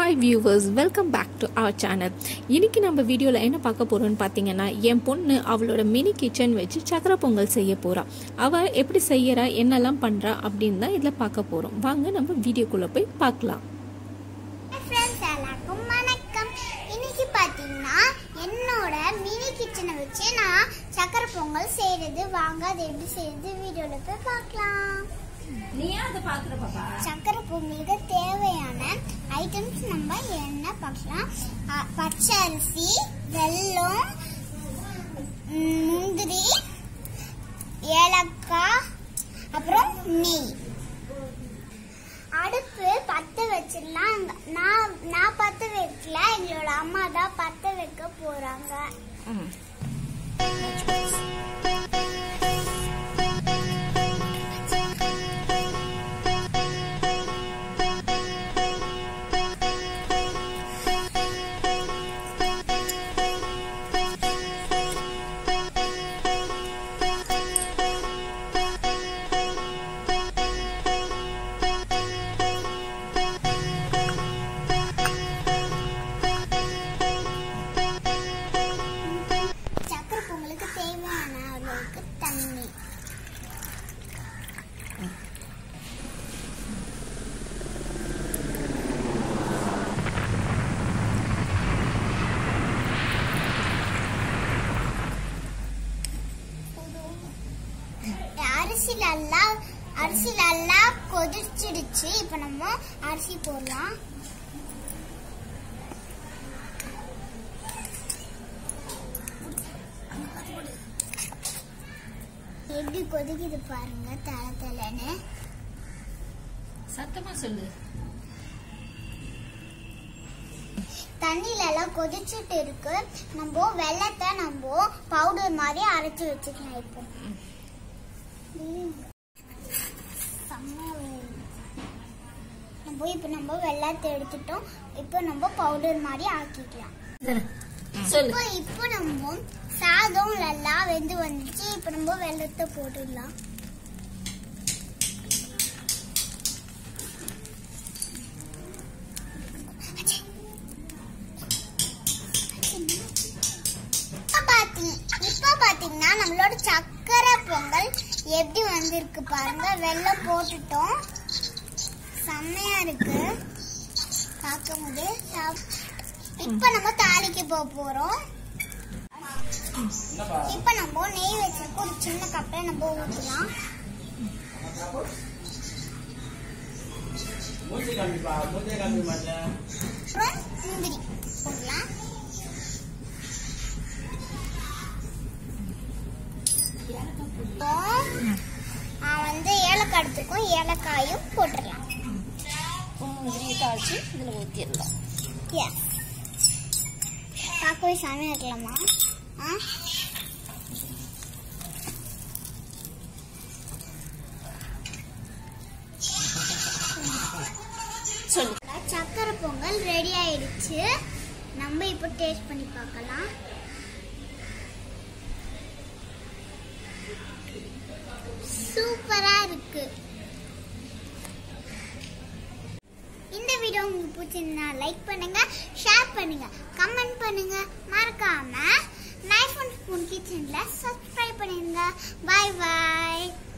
hi viewers welcome back to our channel இன்னைக்கு நம்ம வீடியோவில் என்ன பார்க்க போகிறோம்னு பார்த்தீங்கன்னா என் பொண்ணு அவளோட மினி கிச்சன் வச்சு சக்கரை பொங்கல் செய்ய போகிறா அவள் எப்படி செய்யறா என்னெல்லாம் பண்ணுறா அப்படின்னு தான் இதில் பார்க்க போகிறோம் வாங்க நம்ம வீடியோக்குள்ளே போய் பார்க்கலாம் ஃப்ரெண்ட்ஸ் எல்லாருக்கும் வணக்கம் இன்னைக்கு பார்த்தீங்கன்னா என்னோட மினி கிச்சனை வச்சு நான் சக்கரை பொங்கல் செய்யறது வாங்க அது எப்படி செய்யறது வீடியோல போய் பார்க்கலாம் நீ அதை பார்க்குற பாப்பா சக்கரை பொங்கலுக்கு தேவையான ஐட்டம்ஸ் நம்ம என்ன பார்க்கலாம் அ, பச்சை அரிசி வெல்லம் ம், முந்திரி ஏலக்காய் அப்புறம் நெய் அடுப்பு பத்த வச்சிடலாம் நான் நான் பத்த வைக்கல எங்களோட அம்மா தான் பத்த வைக்க போறாங்க சக்கரை பொங்கலுக்கு தேவையான அளவுக்கு தண்ணி அரிசி நல்லா அரிசி நல்லா கொதிச்சிடுச்சு இப்ப நம்ம அரிசி போடலாம் எப்படி கொதிக்குது பாருங்க தலை தலைன்னு சத்தமாக சொல்லு தண்ணியில எல்லாம் கொதிச்சுட்டு இருக்கு நம்ம வெள்ளத்தை நம்ம பவுடர் மாதிரி அரைச்சு வச்சுக்கலாம் இப்போ செம்ம நம்ம இப்போ நம்ம வெள்ளத்தை எடுத்துட்டோம் இப்போ நம்ம பவுடர் மாதிரி ஆக்கிக்கலாம் சொல்லு இப்போ இப்போ நம்ம சாதம் நல்லா வெந்து வந்துச்சு இப்போ நம்ம வெள்ளத்தை போட்டுடலாம் இப்ப பாத்தி இப்ப பாத்தீங்கன்னா நம்மளோட சக்கரை பொங்கல் எப்படி வந்திருக்கு பாருங்க வெள்ளம் போட்டுட்டோம் செம்மையா இருக்கு பார்க்கும் போது சாப்- இப்ப நம்ம தாளிக்க போக போறோம் இப்ப நம்ம நெய் வச்சிருக்கோம் ஒரு சின்ன கப்பை நம்ம ஊற்றலாம் அப்புறம் முந்திரி போடலாம் இப்போ ஆ, வந்து ஏலக்காய் எடுத்துருக்கோம் ஏலக்காயும் போட்டுடலாம் முந்திரி தாளிச்சு இதில் ஊற்றிடலாம் எஸ் பார்க்கவே சாமியா இருக்கலாமா ஆ சொல்லு சக்கரை பொங்கல் ரெடி ஆயிடுச்சு நம்ம இப்போ டேஸ்ட் பண்ணி பார்க்கலாம் சூப்பரா இருக்கு இந்த வீடியோ உங்களுக்கு பிடிச்சிருந்தா லைக் பண்ணுங்க ஷேர் பண்ணுங்க கமெண்ட் பண்ணுங்க மறக்காம நைஃப் அண்ட் ஸ்பூன் கிச்சன்ல சப்ஸ்கிரைப் பண்ணுங்க பாய் பாய்